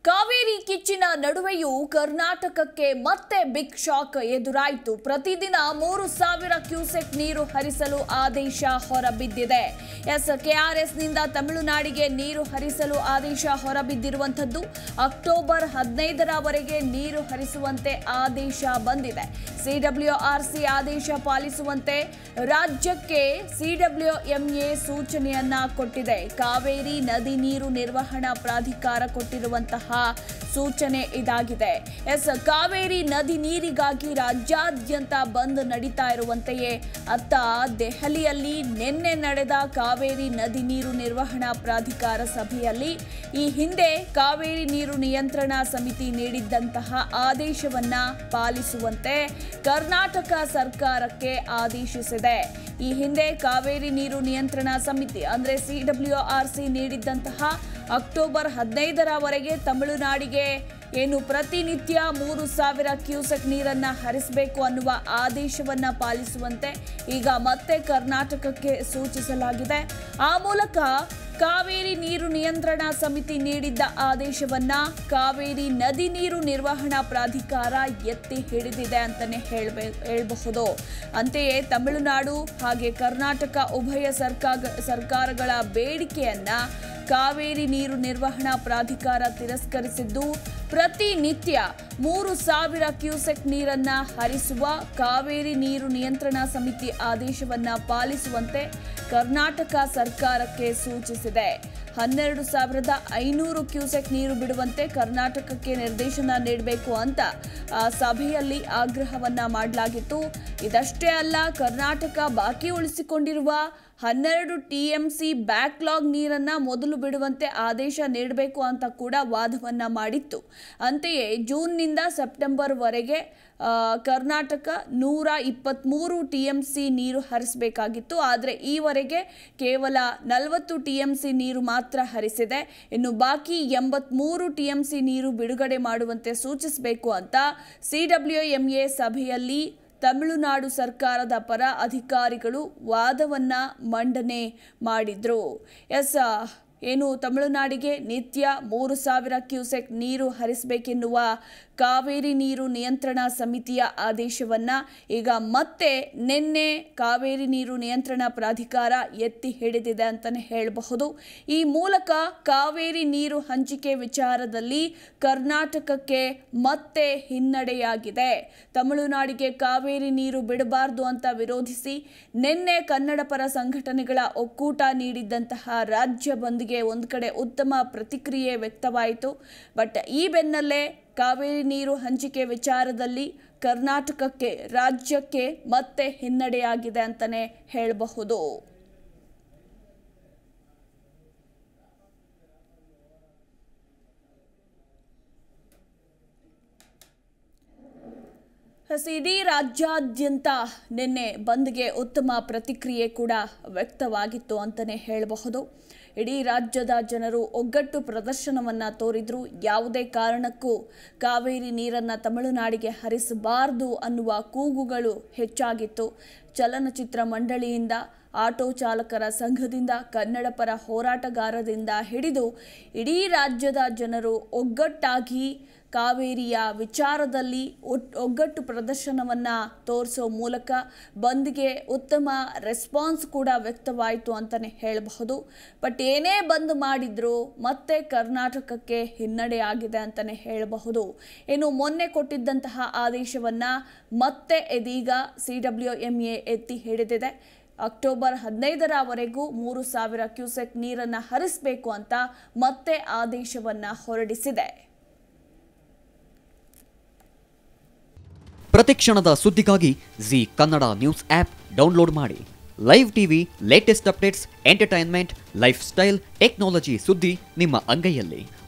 ಕಾವೇರಿ ಕಿಚ್ಚಿನ ನಡುವೆಯೂ ಕರ್ನಾಟಕಕ್ಕೆ ಮತ್ತೆ ಬಿಗ್ ಶಾಕ್ ಎದುರಾಯಿತು ಪ್ರತಿದಿನ ಮೂರು ಸಾವಿರ ಕ್ಯೂಸೆಕ್ ನೀರು ಹರಿಸಲು ಆದೇಶ ಹೊರಬಿದ್ದಿದೆ ಎಸ್ ಕೆಆರ್ಎಸ್ನಿಂದ ತಮಿಳುನಾಡಿಗೆ ನೀರು ಹರಿಸಲು ಆದೇಶ ಹೊರಬಿದ್ದಿರುವಂಥದ್ದು ಅಕ್ಟೋಬರ್ ಹದಿನೈದರವರೆಗೆ ನೀರು ಹರಿಸುವಂತೆ ಆದೇಶ ಬಂದಿದೆ ಸಿಡಬ್ಲ್ಯೂಆರ್ಸಿ ಆದೇಶ ಪಾಲಿಸುವಂತೆ ರಾಜ್ಯಕ್ಕೆ ಸಿಡಬ್ಲ್ಯೂಎಂಎ ಸೂಚನೆಯನ್ನ ಕೊಟ್ಟಿದೆ ಕಾವೇರಿ ನದಿ ನೀರು ನಿರ್ವಹಣಾ ಪ್ರಾಧಿಕಾರ ಕೊಟ್ಟಿರುವಂತಹ ಸೂಚನೆ ಇದಾಗಿದೆ ಎಸ್ ಕಾವೇರಿ ನದಿ ನೀರಿಗಾಗಿ ರಾಜ್ಯಾದ್ಯಂತ ಬಂದ್ ನಡೀತಾ ಇರುವಂತೆಯೇ ಅತ್ತ ದೆಹಲಿಯಲ್ಲಿ ನಿನ್ನೆ ನಡೆದ ಕಾವೇರಿ ನದಿ ನೀರು ನಿರ್ವಹಣಾ ಪ್ರಾಧಿಕಾರ ಸಭೆಯಲ್ಲಿ ಈ ಹಿಂದೆ ಕಾವೇರಿ ನೀರು ನಿಯಂತ್ರಣ ಸಮಿತಿ ನೀಡಿದ್ದಂತಹ ಆದೇಶವನ್ನ ಪಾಲಿಸುವಂತೆ ಕರ್ನಾಟಕ ಸರ್ಕಾರಕ್ಕೆ ಆದೇಶಿಸಿದೆ ಈ ಹಿಂದೆ ಕಾವೇರಿ ನೀರು ನಿಯಂತ್ರಣ ಸಮಿತಿ ಅಂದ್ರೆ ಸಿಡಬ್ಲ್ಯೂಆರ್ಸಿ ನೀಡಿದ್ದಂತಹ ಅಕ್ಟೋಬರ್ ಹದಿನೈದರವರೆಗೆ ತಮಿಳುನಾಡಿಗೆ ಏನು ಪ್ರತಿನಿತ್ಯ ಮೂರು ಸಾವಿರ ಕ್ಯೂಸೆಕ್ ನೀರನ್ನ ಹರಿಸಬೇಕು ಅನ್ನುವ ಆದೇಶವನ್ನ ಪಾಲಿಸುವಂತೆ ಈಗ ಮತ್ತೆ ಕರ್ನಾಟಕಕ್ಕೆ ಸೂಚಿಸಲಾಗಿದೆ ಆ ಮೂಲಕ ಕಾವೇರಿ ನೀರು ನಿಯಂತ್ರಣ ಸಮಿತಿ ನೀಡಿದ್ದ ಆದೇಶವನ್ನ ಕಾವೇರಿ ನದಿ ನೀರು ನಿರ್ವಹಣಾ ಪ್ರಾಧಿಕಾರ ಎತ್ತಿ ಹಿಡಿದಿದೆ ಅಂತಾನೆ ಹೇಳ್ಬೇ ಹೇಳ್ಬಹುದು ಅಂತೆಯೇ ತಮಿಳುನಾಡು ಹಾಗೆ ಕರ್ನಾಟಕ ಉಭಯ ಸರ್ಕಾರ ಸರ್ಕಾರಗಳ ಬೇಡಿಕೆಯನ್ನ ಕಾವೇರಿ ನೀರು ನಿರ್ವಹಣಾ ಪ್ರಾಧಿಕಾರ ತಿರಸ್ಕರಿಸಿದ್ದು ಪ್ರತಿನಿತ್ಯ ಮೂರು ಸಾವಿರ ಕ್ಯೂಸೆಕ್ ನೀರನ್ನ ಹರಿಸುವ ಕಾವೇರಿ ನೀರು ನಿಯಂತ್ರಣ ಸಮಿತಿ ಆದೇಶವನ್ನ ಪಾಲಿಸುವಂತೆ ಕರ್ನಾಟಕ ಸರ್ಕಾರಕ್ಕೆ ಸೂಚಿಸಿದೆ ಹನ್ನೆರಡು ಸಾವಿರದ ಐನೂರು ಕ್ಯೂಸೆಕ್ ನೀರು ಬಿಡುವಂತೆ ಕರ್ನಾಟಕಕ್ಕೆ ನಿರ್ದೇಶನ ನೀಡಬೇಕು ಅಂತ ಆ ಸಭೆಯಲ್ಲಿ ಆಗ್ರಹವನ್ನ ಮಾಡಲಾಗಿತ್ತು ಇದಷ್ಟೇ ಅಲ್ಲ ಕರ್ನಾಟಕ ಬಾಕಿ ಉಳಿಸಿಕೊಂಡಿರುವ ಹನ್ನೆರಡು ಟಿಎಂಸಿ ಬ್ಯಾಕ್ಲಾಗ್ ನೀರನ್ನ ಮೊದಲು ಬಿಡುವಂತೆ ಆದೇಶ ನೀಡಬೇಕು ಅಂತ ಕೂಡ ವಾದವನ್ನ ಮಾಡಿತ್ತು ಅಂತೆಯೇ ಜೂನ್ನಿಂದ ಸೆಪ್ಟೆಂಬರ್ವರೆಗೆ ಆ, ಕರ್ನಾಟಕ ನೂರ ಇಪ್ಪತ್ತ್ಮೂರು ಟಿ ಎಂ ಸಿ ನೀರು ಹರಿಸಬೇಕಾಗಿತ್ತು ಆದರೆ ಈವರೆಗೆ ಕೇವಲ ನಲವತ್ತು ಟಿ ಎಂ ಸಿ ನೀರು ಮಾತ್ರ ಹರಿಸಿದೆ ಇನ್ನು ಬಾಕಿ ಎಂಬತ್ಮೂರು ಟಿ ಎಂ ಸಿ ನೀರು ಬಿಡುಗಡೆ ಮಾಡುವಂತೆ ಸೂಚಿಸಬೇಕು ಅಂತ ಸಿಡಬ್ಲ್ಯೂಎಂಎ ಸಭೆಯಲ್ಲಿ ತಮಿಳುನಾಡು ಸರ್ಕಾರದ ಪರ ಅಧಿಕಾರಿಗಳು ವಾದವನ್ನ ಮಂಡನೆ ಮಾಡಿದ್ರು ಎಸ್ ಏನು ತಮಿಳುನಾಡಿಗೆ ನಿತ್ಯ ಮೂರು ಸಾವಿರ ಕ್ಯೂಸೆಕ್ ನೀರು ಹರಿಸಬೇಕೆನ್ನುವ ಕಾವೇರಿ ನೀರು ನಿಯಂತ್ರಣ ಸಮಿತಿಯ ಆದೇಶವನ್ನ ಈಗ ಮತ್ತೆ ನಿನ್ನೆ ಕಾವೇರಿ ನೀರು ನಿಯಂತ್ರಣ ಪ್ರಾಧಿಕಾರ ಎತ್ತಿ ಹಿಡಿದಿದೆ ಅಂತಲೇ ಹೇಳಬಹುದು ಈ ಮೂಲಕ ಕಾವೇರಿ ನೀರು ಹಂಚಿಕೆ ವಿಚಾರದಲ್ಲಿ ಕರ್ನಾಟಕಕ್ಕೆ ಮತ್ತೆ ಹಿನ್ನಡೆಯಾಗಿದೆ ತಮಿಳುನಾಡಿಗೆ ಕಾವೇರಿ ನೀರು ಬಿಡಬಾರದು ಅಂತ ವಿರೋಧಿಸಿ ನಿನ್ನೆ ಕನ್ನಡ ಪರ ಸಂಘಟನೆಗಳ ಒಕ್ಕೂಟ ನೀಡಿದ್ದಂತಹ ರಾಜ್ಯ ಬಂದ್ಗೆ ಒಂದು ಕಡೆ ಉತ್ತಮ ಪ್ರತಿಕ್ರಿಯೆ ವ್ಯಕ್ತವಾಯಿತು ಬಟ್ ಈ ಬೆನ್ನಲ್ಲೇ ಕಾವೇರಿ ನೀರು ಹಂಚಿಕೆ ವಿಚಾರದಲ್ಲಿ ಕರ್ನಾಟಕಕ್ಕೆ ರಾಜ್ಯಕ್ಕೆ ಮತ್ತೆ ಹಿನ್ನಡೆಯಾಗಿದೆ ಅಂತಲೇ ಹೇಳಬಹುದು ಎಸ್, ಇಡೀ ರಾಜ್ಯಾದ್ಯಂತ ನಿನ್ನೆ ಬಂದ್ಗೆ ಉತ್ತಮ ಪ್ರತಿಕ್ರಿಯೆ ಕೂಡ ವ್ಯಕ್ತವಾಗಿತ್ತು ಅಂತಲೇ ಹೇಳಬಹುದು ಇಡೀ ರಾಜ್ಯದ ಜನರು ಒಗ್ಗಟ್ಟು ಪ್ರದರ್ಶನವನ್ನು ತೋರಿದ್ರು ಯಾವುದೇ ಕಾರಣಕ್ಕೂ ಕಾವೇರಿ ನೀರನ್ನು ತಮಿಳುನಾಡಿಗೆ ಹರಿಸಬಾರದು ಅನ್ನುವ ಕೂಗುಗಳು ಹೆಚ್ಚಾಗಿತ್ತು ಚಲನಚಿತ್ರ ಮಂಡಳಿಯಿಂದ ಆಟೋ ಚಾಲಕರ ಸಂಘದಿಂದ ಕನ್ನಡ ಪರ ಹೋರಾಟಗಾರರಿಂದ ಹಿಡಿದು ಇಡೀ ರಾಜ್ಯದ ಜನರು ಒಗ್ಗಟ್ಟಾಗಿ ಕಾವೇರಿಯ ವಿಚಾರದಲ್ಲಿ ಒಟ್ ಒಗ್ಗಟ್ಟು ಪ್ರದರ್ಶನವನ್ನು ತೋರಿಸೋ ಮೂಲಕ ಬಂದ್ಗೆ ಉತ್ತಮ ರೆಸ್ಪಾನ್ಸ್ ಕೂಡ ವ್ಯಕ್ತವಾಯಿತು ಅಂತಲೇ ಹೇಳಬಹುದು ಬಟ್ ಏನೇ ಬಂದ್ ಮಾಡಿದ್ರು ಮತ್ತೆ ಕರ್ನಾಟಕಕ್ಕೆ ಹಿನ್ನಡೆ ಆಗಿದೆ ಅಂತಲೇ ಹೇಳಬಹುದು ಇನ್ನು ಮೊನ್ನೆ ಕೊಟ್ಟಿದ್ದಂತಹ ಆದೇಶವನ್ನು ಮತ್ತೆ ಇದೀಗ ಸಿ ಡಬ್ಲ್ಯೂ ಎಂ ಎ ಎತ್ತಿ ಹಿಡಿದಿದೆ ಅಕ್ಟೋಬರ್ ಹದಿನೈದರವರೆಗೂ ಮೂರು ಸಾವಿರ ಕ್ಯೂಸೆಕ್ ನೀರನ್ನು ಹರಿಸಬೇಕು ಅಂತ ಮತ್ತೆ ಆದೇಶವನ್ನು ಹೊರಡಿಸಿದೆ ಪ್ರತಿಕ್ಷಣದ ಸುದ್ದಿಗಾಗಿ Zee Kannada news app download ಮಾಡಿ live TV latest updates entertainment lifestyle technology ಸುದ್ದಿ ನಿಮ್ಮ ಅಂಗೈಯಲ್ಲಿ